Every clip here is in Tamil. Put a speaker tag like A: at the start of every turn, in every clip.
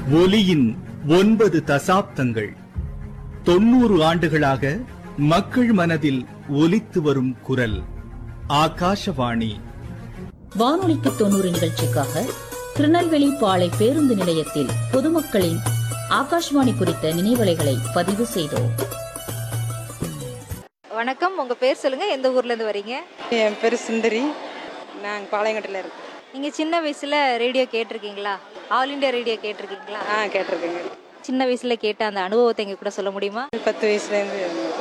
A: ஒலியின் ஒன்பது தசாப்தங்கள் தொண்ணூறு ஆண்டுகளாக மக்கள் மனதில் ஒலித்து வரும் குரல் ஆகாஷவாணி
B: வானொலிக்கு தொண்ணூறு நிகழ்ச்சிக்காக திருநெல்வேலி பாளை பேருந்து நிலையத்தில் பொதுமக்களின் ஆகாஷ்வாணி குறித்த நினைவலைகளை பதிவு செய்தோம்
C: வணக்கம் உங்க பேர் சொல்லுங்க எந்த ஊர்ல இருந்து வரீங்க
D: என் பேர் சுந்தரி நான் பாளையங்கோட்டையில் இருக்கேன்
C: நீங்க சின்ன வயசுல ரேடியோ கேட்டிருக்கீங்களா ஆல் இந்தியா ரேடியோ கேட்டிருக்கீங்களா
D: ஆ கேட்டிருக்கேங்க
C: சின்ன வயசுல கேட்ட அந்த அனுபவத்தை எங்க கூட சொல்ல முடியுமா
D: பத்து வயசுலேருந்து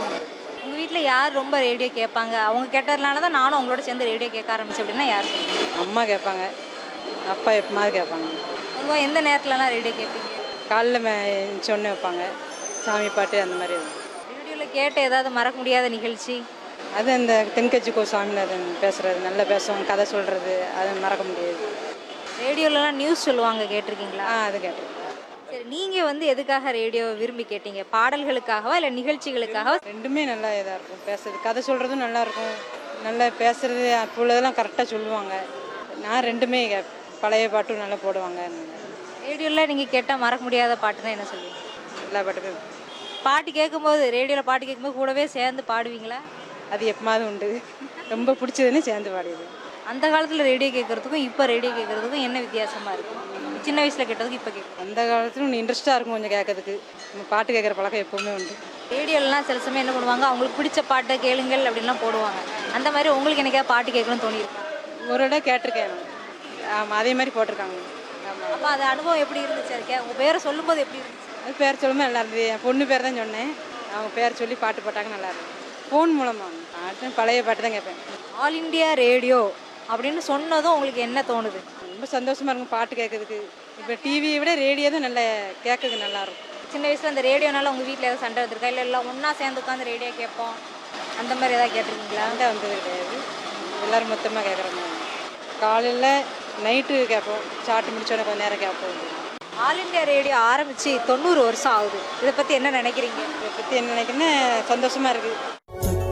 C: உங்க வீட்ல யார் ரொம்ப ரேடியோ கேட்பாங்க அவங்க கேட்டதுனால தான் நானும் உங்களோட சேர்ந்து ரேடியோ கேட்க ஆரம்பிச்சேன் அப்படின்னா யார் சொல்லுங்க
D: அம்மா கேட்பாங்க அப்பா எப்பமாவது கேட்பாங்க
C: பொதுவா எந்த நேரத்துலலாம் ரேடியோ கேட்பீங்க
D: காலைல மே சொன்ன வைப்பாங்க சாமி பாட்டு அந்த மாதிரி இருக்கும்.
C: ரேடியோல கேட்ட ஏதாவது மறக்க முடியாத நிகழ்ச்சி
D: அது அந்த தென்கட்சி கோ சாமிநாதன் பேசுறது நல்லா பேசுவாங்க கதை சொல்றது அது மறக்க முடியாது
C: ரேடியோலலாம் நியூஸ் சொல்லுவாங்க கேட்டிருக்கீங்களா
D: ஆ அது கேட்டிருக்கேன்
C: சரி நீங்க வந்து எதுக்காக ரேடியோ விரும்பி கேட்டீங்க பாடல்களுக்காகவா இல்ல நிகழ்ச்சிகளுக்காகவா
D: ரெண்டுமே நல்லா இதாக இருக்கும் பேசுறது கதை சொல்கிறதும் நல்லா இருக்கும் நல்லா பேசுறது அப்போ உள்ளதெல்லாம் கரெக்டாக சொல்லுவாங்க நான் ரெண்டுமே கேட்பேன் பழைய பாட்டும் நல்லா போடுவாங்க
C: ரேடியோல நீங்க கேட்டா மறக்க முடியாத பாட்டுன்னா என்ன சொல்லுவீங்க
D: எல்லா பாட்டுமே
C: பாட்டு கேட்கும்போது ரேடியோவில் பாட்டு கேட்கும்போது கூடவே சேர்ந்து பாடுவீங்களா
D: அது எப்பமாவது உண்டு ரொம்ப பிடிச்சதுன்னு சேர்ந்து பாடியது
C: அந்த காலத்தில் ரேடியோ கேட்குறதுக்கும் இப்போ ரேடியோ கேட்குறதுக்கும் என்ன வித்தியாசமாக இருக்கும் சின்ன வயசில் கேட்டதுக்கும் இப்போ கேட்கும்
D: அந்த காலத்துல இன்னும் இன்ட்ரெஸ்ட்டாக இருக்கும் கொஞ்சம் கேட்கறதுக்கு நம்ம பாட்டு கேட்குற பழக்கம் எப்பவுமே உண்டு
C: ரேடியோலலாம் சில சமயம் என்ன பண்ணுவாங்க அவங்களுக்கு பிடிச்ச பாட்டை கேளுங்கள் அப்படின்லாம் போடுவாங்க அந்த மாதிரி உங்களுக்கு எனக்கா பாட்டு கேட்கணும்னு தோணியிருக்கும்
D: ஒரு இடம் கேட்டிருக்கேன் ஆமாம் அதே மாதிரி போட்டிருக்காங்க ஆமாம்
C: அப்போ அது அனுபவம் எப்படி இருந்துச்சு அதுக்கே உங்கள் பேரை சொல்லும்போது எப்படி இருந்துச்சு
D: அது பேர் சொல்லும்போது நல்லா இருந்தது என் பொண்ணு பேர் தான் சொன்னேன் அவங்க பேர் சொல்லி பாட்டு போட்டாங்க நல்லா இருந்தது ஃபோன் மூலமாக பாட்டு பழைய பாட்டு தான் கேட்பேன்
C: ஆல் இந்தியா ரேடியோ அப்படின்னு சொன்னதும் உங்களுக்கு என்ன தோணுது
D: ரொம்ப சந்தோஷமா இருக்கும் பாட்டு கேட்கறதுக்கு இப்போ டிவியை விட ரேடியோ தான் நல்லா கேட்கறதுக்கு நல்லா இருக்கும்
C: சின்ன வயசில் அந்த ரேடியோனால உங்கள் வீட்டில் ஏதாவது சண்டை வந்திருக்கா இல்லை எல்லாம் ஒன்றா சேர்ந்து உட்காந்து ரேடியோ கேட்போம் அந்த மாதிரி ஏதாவது கேட்டிருக்கீங்களா
D: சண்டை வந்தது கிடையாது எல்லோரும் மொத்தமாக கேட்குற மாதிரி காலையில் நைட்டு கேட்போம் சாப்பிட்டு முடிச்சோடனே கொஞ்ச நேரம் கேட்போம்
C: ஆல் இந்தியா ரேடியோ ஆரம்பிச்சு தொண்ணூறு வருஷம் ஆகுது இதை பற்றி என்ன நினைக்கிறீங்க
D: இதை பற்றி என்ன நினைக்கிறேன்னா சந்தோஷமாக இருக்குது